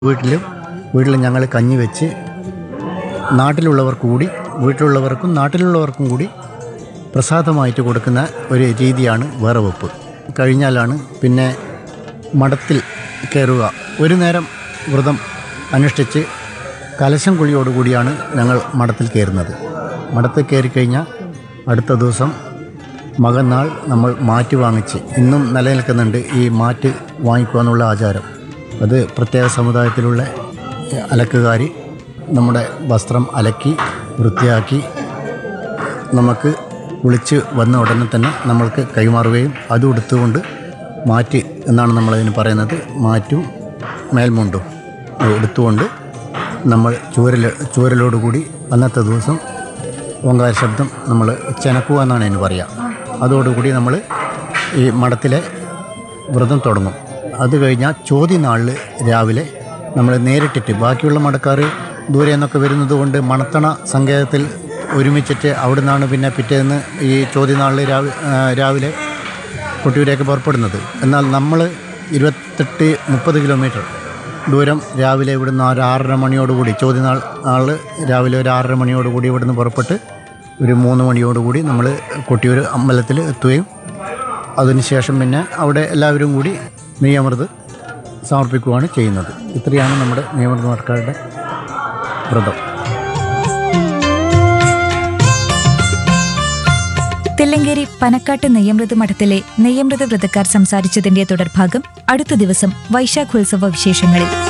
വീട്ടിൽ വീട്ടിൽ ഞങ്ങൾ കഞ്ഞി വെച്ച് നാട്ടിലുള്ളവർക്ക് കൂടി വീട്ടിലുള്ളവർക്കും നാട്ടിലുള്ളവർക്കും കൂടി പ്രസാദമായിട്ട് കൊടുക്കുന്ന ഒരു രീതിയാണ് വിറവെപ്പ് കഴിഞ്ഞാലാണ് പിന്നെ മഠത്തിൽ കയറുക ഒരു നേരം വ്രതം അനുഷ്ഠിച്ച് കലശം കുളിയോടുകൂടിയാണ് ഞങ്ങൾ മഠത്തിൽ കയറുന്നത് മഠത്തിൽ കയറിക്കഴിഞ്ഞാൽ അടുത്ത ദിവസം മകന്നാൾ നമ്മൾ മാറ്റ് വാങ്ങിച്ച് ഇന്നും നിലനിൽക്കുന്നുണ്ട് ഈ മാറ്റ് വാങ്ങിക്കുക എന്നുള്ള ആചാരം അത് പ്രത്യേക സമുദായത്തിലുള്ള അലക്കുകാർ നമ്മുടെ വസ്ത്രം അലക്കി വൃത്തിയാക്കി നമുക്ക് കുളിച്ച് വന്ന ഉടനെ തന്നെ നമ്മൾക്ക് കൈമാറുകയും അത് ഉടുത്തുകൊണ്ട് മാറ്റ് എന്നാണ് നമ്മളതിന് പറയുന്നത് മാറ്റും മേൽമുണ്ടും എടുത്തുകൊണ്ട് നമ്മൾ ചൂരൽ ചൂരലോടുകൂടി അന്നത്തെ ദിവസം ഓങ്കാര ശബ്ദം നമ്മൾ ചെനക്കുക എന്നാണ് അതിന് പറയുക അതോടുകൂടി നമ്മൾ ഈ മഠത്തിലെ വ്രതം തുടങ്ങും അത് കഴിഞ്ഞാൽ ചോദ്യ നാളിൽ രാവിലെ നമ്മൾ നേരിട്ടിട്ട് ബാക്കിയുള്ള മടക്കാർ ദൂരെ നിന്നൊക്കെ വരുന്നത് കൊണ്ട് മണത്തണ സങ്കേതത്തിൽ ഒരുമിച്ചിട്ട് അവിടെ നിന്നാണ് പിന്നെ പിറ്റേന്ന് ഈ ചോദ്യ നാളിൽ രാവിലെ രാവിലെ കൊട്ടിയൂരേക്ക് പുറപ്പെടുന്നത് എന്നാൽ നമ്മൾ ഇരുപത്തെട്ട് മുപ്പത് കിലോമീറ്റർ ദൂരം രാവിലെ ഇവിടുന്ന് ഒരു ആറര മണിയോടുകൂടി ചോദ്യനാൾ നാൾ രാവിലെ ഒരു ആറര മണിയോടുകൂടി ഇവിടുന്ന് പുറപ്പെട്ട് ഒരു മൂന്ന് മണിയോടുകൂടി നമ്മൾ കൊട്ടിയൂർ അമ്പലത്തിൽ എത്തുകയും അതിനുശേഷം പിന്നെ അവിടെ എല്ലാവരും കൂടി നെയ്യമൃത് സമർപ്പിക്കുകയാണ് ചെയ്യുന്നത് ഇത്രയാണ് നമ്മുടെ നിയമൃതമാർക്കാരുടെ വ്രതം തില്ലങ്കേരി പനക്കാട്ട് നെയ്യമൃത് മഠത്തിലെ നെയ്യമൃത് വ്രതക്കാർ സംസാരിച്ചതിന്റെ തുടർഭാഗം അടുത്ത ദിവസം വൈശാഖോത്സവ വിശേഷങ്ങളിൽ